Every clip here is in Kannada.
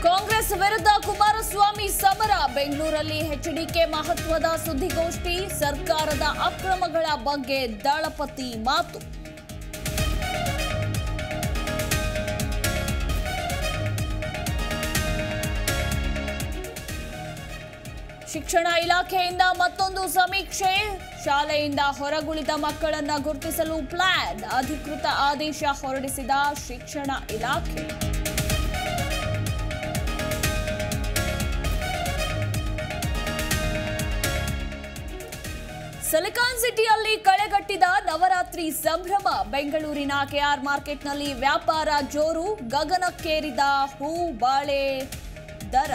ಕಾಂಗ್ರೆಸ್ ವಿರುದ್ಧ ಕುಮಾರಸ್ವಾಮಿ ಸಮರ ಬೆಂಗಳೂರಲ್ಲಿ ಎಚ್ಡಿಕೆ ಮಹತ್ವದ ಸುದ್ದಿಗೋಷ್ಠಿ ಸರ್ಕಾರದ ಅಕ್ರಮಗಳ ಬಗ್ಗೆ ದಳಪತಿ ಮಾತು ಶಿಕ್ಷಣ ಇಲಾಖೆಯಿಂದ ಮತ್ತೊಂದು ಸಮೀಕ್ಷೆ ಶಾಲೆಯಿಂದ ಹೊರಗುಳಿದ ಮಕ್ಕಳನ್ನ ಗುರುತಿಸಲು ಪ್ಲಾನ್ ಅಧಿಕೃತ ಆದೇಶ ಹೊರಡಿಸಿದ ಶಿಕ್ಷಣ ಇಲಾಖೆ ಸಿಲಿಕಾನ್ ಸಿಟಿಯಲ್ಲಿ ಕಳೆಗಟ್ಟಿದ ನವರಾತ್ರಿ ಸಂಭ್ರಮ ಬೆಂಗಳೂರಿನ ಕೆಆರ್ ಮಾರ್ಕೆಟ್ನಲ್ಲಿ ವ್ಯಾಪಾರ ಜೋರು ಗಗನಕ್ಕೇರಿದ ಹೂ ಬಾಳೆ ದರ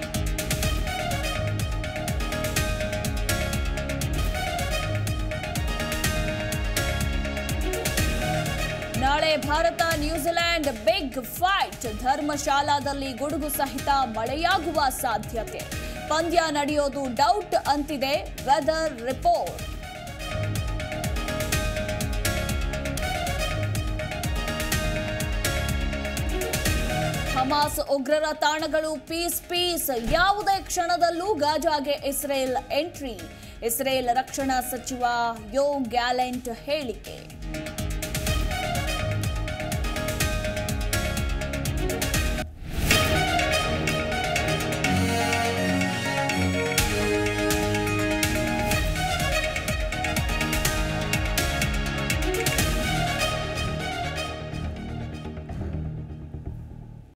ನಾಳೆ ಭಾರತ ನ್ಯೂಜಿಲೆಂಡ್ ಬಿಗ್ ಫೈಟ್ ಧರ್ಮಶಾಲಾದಲ್ಲಿ ಗುಡುಗು ಸಹಿತ ಮಳೆಯಾಗುವ ಸಾಧ್ಯತೆ ಪಂದ್ಯ ನಡೆಯೋದು ಡೌಟ್ ಅಂತಿದೆ ವೆದರ್ ರಿಪೋರ್ಟ್ ಹಮಾಸ್ ಉಗ್ರರ ತಾಣಗಳು ಪೀಸ್ ಪೀಸ್ ಯಾವುದೇ ಕ್ಷಣದಲ್ಲೂ ಗಾಜಾಗೆ ಇಸ್ರೇಲ್ ಎಂಟ್ರಿ ಇಸ್ರೇಲ್ ರಕ್ಷಣಾ ಸಚಿವ ಯೋ ಗ್ಯಾಲೆಂಟ್ ಹೇಳಿಕೆ